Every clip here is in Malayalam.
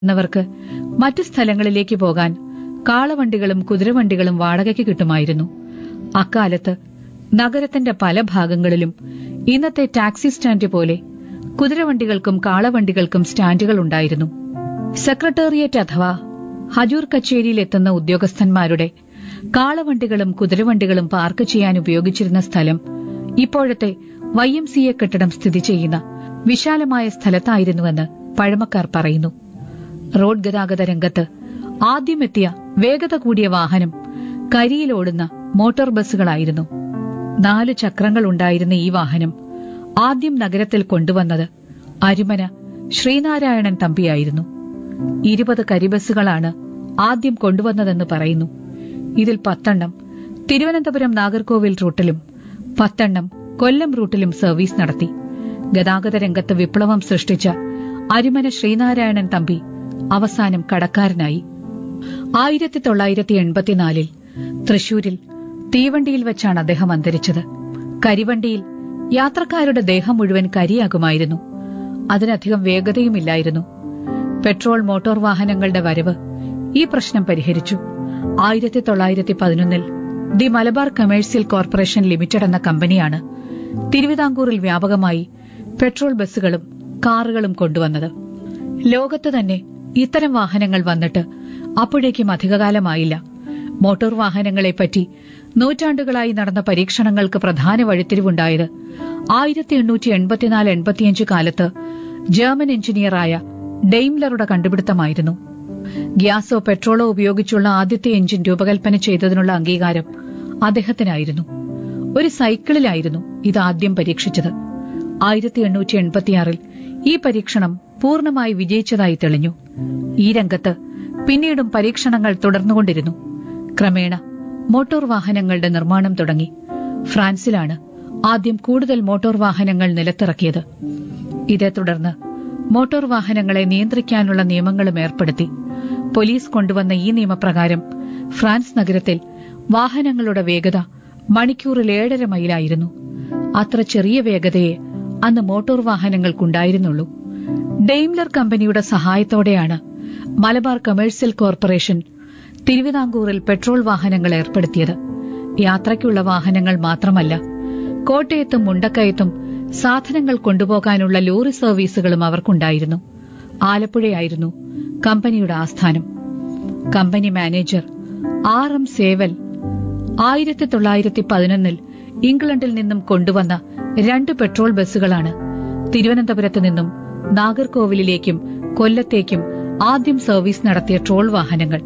ന്നവർക്ക് മറ്റു സ്ഥലങ്ങളിലേക്ക് പോകാൻ കാളവണ്ടികളും കുതിരവണ്ടികളും വാടകയ്ക്ക് കിട്ടുമായിരുന്നു അക്കാലത്ത് നഗരത്തിന്റെ പല ഭാഗങ്ങളിലും ഇന്നത്തെ ടാക്സി സ്റ്റാൻഡ് പോലെ കുതിരവണ്ടികൾക്കും കാളവണ്ടികൾക്കും സ്റ്റാൻഡുകൾ ഉണ്ടായിരുന്നു സെക്രട്ടേറിയറ്റ് അഥവാ ഹജൂർ കച്ചേരിയിൽ എത്തുന്ന ഉദ്യോഗസ്ഥന്മാരുടെ കാളവണ്ടികളും കുതിരവണ്ടികളും പാർക്ക് ചെയ്യാൻ ഉപയോഗിച്ചിരുന്ന സ്ഥലം ഇപ്പോഴത്തെ വൈ എം സി എ കെട്ടിടം സ്ഥിതി ചെയ്യുന്ന വിശാലമായ സ്ഥലത്തായിരുന്നുവെന്ന് പഴമക്കാർ പറയുന്നു റോഡ് ഗതാഗത രംഗത്ത് ആദ്യമെത്തിയ വേഗത കൂടിയ വാഹനം കരിയിലോടുന്ന മോട്ടോർ ബസ്സുകളായിരുന്നു നാല് ചക്രങ്ങൾ ഉണ്ടായിരുന്ന ഈ വാഹനം ആദ്യം നഗരത്തിൽ കൊണ്ടുവന്നത് അരിമന ശ്രീനാരായണൻ തമ്പിയായിരുന്നു ഇരുപത് കരിബസ്സുകളാണ് ആദ്യം കൊണ്ടുവന്നതെന്ന് പറയുന്നു ഇതിൽ പത്തെണ്ണം തിരുവനന്തപുരം നാഗർകോവിൽ റൂട്ടിലും പത്തെണ്ണം കൊല്ലം റൂട്ടിലും സർവീസ് നടത്തി ഗതാഗത രംഗത്ത് വിപ്ലവം സൃഷ്ടിച്ച അരിമന ശ്രീനാരായണൻ തമ്പി അവസാനം കടക്കാരനായി ആയിരത്തി തൊള്ളായിരത്തി എൺപത്തിനാലിൽ തൃശൂരിൽ തീവണ്ടിയിൽ വെച്ചാണ് അദ്ദേഹം അന്തരിച്ചത് കരിവണ്ടിയിൽ യാത്രക്കാരുടെ ദേഹം മുഴുവൻ കരിയാകുമായിരുന്നു അതിനധികം വേഗതയുമില്ലായിരുന്നു പെട്രോൾ മോട്ടോർ വാഹനങ്ങളുടെ വരവ് ഈ പ്രശ്നം പരിഹരിച്ചു ആയിരത്തി തൊള്ളായിരത്തി പതിനൊന്നിൽ the Malabar commercial corporation limited എന്ന കമ്പനിയാണ് തിരുവിതാംകൂറിൽ വ്യാപകമായി പെട്രോൾ ബസ്സുകളും കാറുകളും കൊണ്ടുവന്നത് ലോകത്ത് തന്നെ ഇത്തരം വാഹനങ്ങൾ വന്നിട്ട് അപ്പോഴേക്കും അധികകാലമായില്ല മോട്ടോർ വാഹനങ്ങളെപ്പറ്റി നൂറ്റാണ്ടുകളായി നടന്ന പരീക്ഷണങ്ങൾക്ക് പ്രധാന വഴിത്തിരിവുണ്ടായത് ആയിരത്തി എണ്ണൂറ്റി എൺപത്തിനാല് എൺപത്തിയഞ്ച് കാലത്ത് ജർമ്മൻ എഞ്ചിനീയറായ ഡെയിംലറുടെ കണ്ടുപിടുത്തമായിരുന്നു ഗ്യാസോ പെട്രോളോ ഉപയോഗിച്ചുള്ള ആദ്യത്തെ എഞ്ചിൻ രൂപകൽപ്പന ചെയ്തതിനുള്ള അംഗീകാരം അദ്ദേഹത്തിനായിരുന്നു ഒരു സൈക്കിളിലായിരുന്നു ഇത് ആദ്യം പരീക്ഷിച്ചത് ആയിരത്തി എണ്ണൂറ്റി എൺപത്തിയാറിൽ ഈ പരീക്ഷണം പൂർണ്ണമായി വിജയിച്ചതായി തെളിഞ്ഞു ഈ രംഗത്ത് പിന്നീടും പരീക്ഷണങ്ങൾ തുടർന്നുകൊണ്ടിരുന്നു ക്രമേണ മോട്ടോർ വാഹനങ്ങളുടെ നിർമ്മാണം തുടങ്ങി ഫ്രാൻസിലാണ് ആദ്യം കൂടുതൽ മോട്ടോർ വാഹനങ്ങൾ നിലത്തിറക്കിയത് ഇതേ തുടർന്ന് മോട്ടോർ വാഹനങ്ങളെ നിയന്ത്രിക്കാനുള്ള നിയമങ്ങളും ഏർപ്പെടുത്തി പോലീസ് കൊണ്ടുവന്ന ഈ നിയമപ്രകാരം ഫ്രാൻസ് നഗരത്തിൽ വാഹനങ്ങളുടെ വേഗത മണിക്കൂറിൽ ഏഴര മൈലായിരുന്നു അത്ര ചെറിയ വേഗതയെ അന്ന് മോട്ടോർ വാഹനങ്ങൾക്കുണ്ടായിരുന്നുള്ളൂ ഡെയിംലർ കമ്പനിയുടെ സഹായത്തോടെയാണ് മലബാർ കമേഴ്സ്യൽ കോർപ്പറേഷൻ തിരുവിതാംകൂറിൽ പെട്രോൾ വാഹനങ്ങൾ ഏർപ്പെടുത്തിയത് യാത്രയ്ക്കുള്ള വാഹനങ്ങൾ മാത്രമല്ല കോട്ടയത്തും മുണ്ടക്കയത്തും സാധനങ്ങൾ കൊണ്ടുപോകാനുള്ള ലോറി സർവീസുകളും അവർക്കുണ്ടായിരുന്നു ആലപ്പുഴയായിരുന്നു കമ്പനിയുടെ ആസ്ഥാനം കമ്പനി മാനേജർ ആർ എം സേവൽ ആയിരത്തി തൊള്ളായിരത്തി പതിനൊന്നിൽ ഇംഗ്ലണ്ടിൽ നിന്നും കൊണ്ടുവന്ന രണ്ട് പെട്രോൾ ബസ്സുകളാണ് തിരുവനന്തപുരത്ത് നിന്നും നാഗർകോവിലിലേക്കും കൊല്ലത്തേക്കും ആദ്യം സർവീസ് നടത്തിയ ട്രോൾ വാഹനങ്ങൾ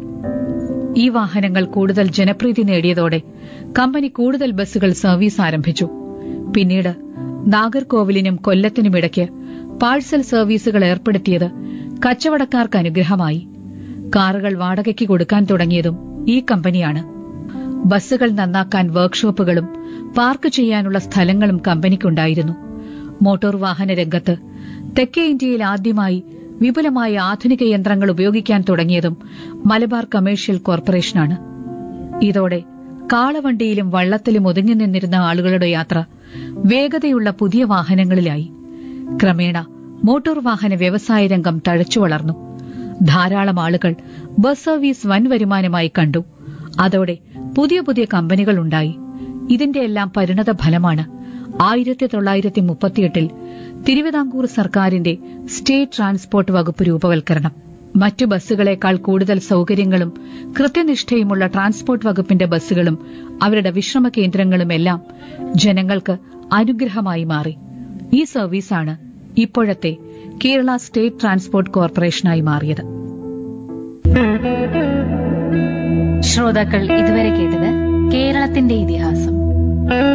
ഈ വാഹനങ്ങൾ കൂടുതൽ ജനപ്രീതി നേടിയതോടെ കമ്പനി കൂടുതൽ ബസ്സുകൾ സർവീസ് ആരംഭിച്ചു പിന്നീട് നാഗർകോവിലിനും കൊല്ലത്തിനുമിടയ്ക്ക് പാഴ്സൽ സർവീസുകൾ ഏർപ്പെടുത്തിയത് കച്ചവടക്കാർക്ക് അനുഗ്രഹമായി കാറുകൾ വാടകയ്ക്ക് കൊടുക്കാൻ തുടങ്ങിയതും ഈ കമ്പനിയാണ് ബസ്സുകൾ നന്നാക്കാൻ വർക്ക്ഷോപ്പുകളും പാർക്ക് ചെയ്യാനുള്ള സ്ഥലങ്ങളും കമ്പനിക്കുണ്ടായിരുന്നു മോട്ടോർ വാഹന രംഗത്ത് തെക്കേ ഇന്ത്യയിൽ ആദ്യമായി വിപുലമായ ആധുനിക യന്ത്രങ്ങൾ ഉപയോഗിക്കാൻ തുടങ്ങിയതും മലബാർ കമേഴ്ഷ്യൽ കോർപ്പറേഷനാണ് ഇതോടെ കാളവണ്ടിയിലും വള്ളത്തിലും ഒതുങ്ങി നിന്നിരുന്ന ആളുകളുടെ യാത്ര വേഗതയുള്ള പുതിയ വാഹനങ്ങളിലായി ക്രമേണ മോട്ടോർ വാഹന വ്യവസായ രംഗം തഴച്ചു വളർന്നു ധാരാളം ആളുകൾ ബസ് സർവീസ് വൻ വരുമാനമായി കണ്ടു അതോടെ പുതിയ പുതിയ കമ്പനികൾ ഉണ്ടായി ഇതിന്റെ എല്ലാം പരിണത ഫലമാണ് ആയിരത്തി തൊള്ളായിരത്തി മുപ്പത്തിയെട്ടിൽ തിരുവിതാംകൂർ സർക്കാരിന്റെ സ്റ്റേറ്റ് ട്രാൻസ്പോർട്ട് വകുപ്പ് രൂപവൽക്കരണം മറ്റു ബസ്സുകളേക്കാൾ കൂടുതൽ സൌകര്യങ്ങളും കൃത്യനിഷ്ഠയുമുള്ള ട്രാൻസ്പോർട്ട് വകുപ്പിന്റെ ബസ്സുകളും അവരുടെ വിശ്രമ കേന്ദ്രങ്ങളുമെല്ലാം ജനങ്ങൾക്ക് അനുഗ്രഹമായി മാറി ഈ സർവീസാണ് ഇപ്പോഴത്തെ കേരള സ്റ്റേറ്റ് ട്രാൻസ്പോർട്ട് കോർപ്പറേഷനായി മാറിയത് ശ്രോതാക്കൾ ഇതുവരെ കേട്ടത് കേരളത്തിന്റെ ഇതിഹാസം